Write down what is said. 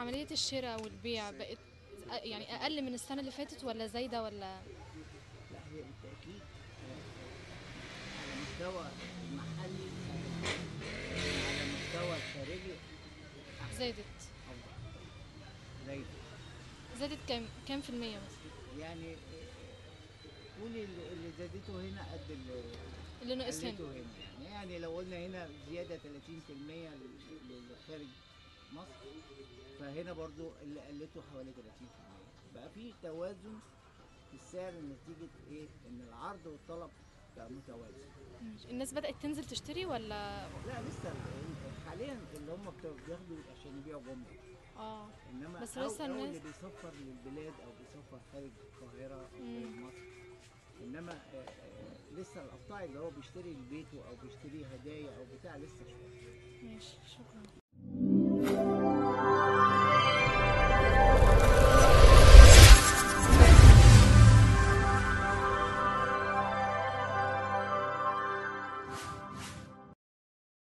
عملية الشراء والبيع بقت يعني أقل من السنة اللي فاتت ولا زايدة ولا لا هي بالتأكيد آه، على مستوى المحلي على مستوى الخارجي زادت أفضل زي زادت كام كام في المية مثلا يعني آه، قولي اللي اللي زادته هنا قد اللي اللي ناقص هنا قلته هنا يعني يعني لو قلنا هنا زيادة 30% لل- للخارج مصر فهنا برضو اللي قلته حوالي 30% بقى في توازن في السعر نتيجة ايه؟ ان العرض والطلب بقى متوازن ماشي. الناس بدأت تنزل تشتري ولا لا لسه ال- حاليا اللي هم بتوع- بياخدوا عشان يبيعوا جمله اه انما بس أو لسه أو الناس- اللي بيسفر للبلاد او بيسفر خارج القاهره او خارج مم. مصر انما آه، آه، لسه القطاع اللي هو بيشتري لبيته او بيشتري هدايا او بتاع لسه شويه ماشي شكرا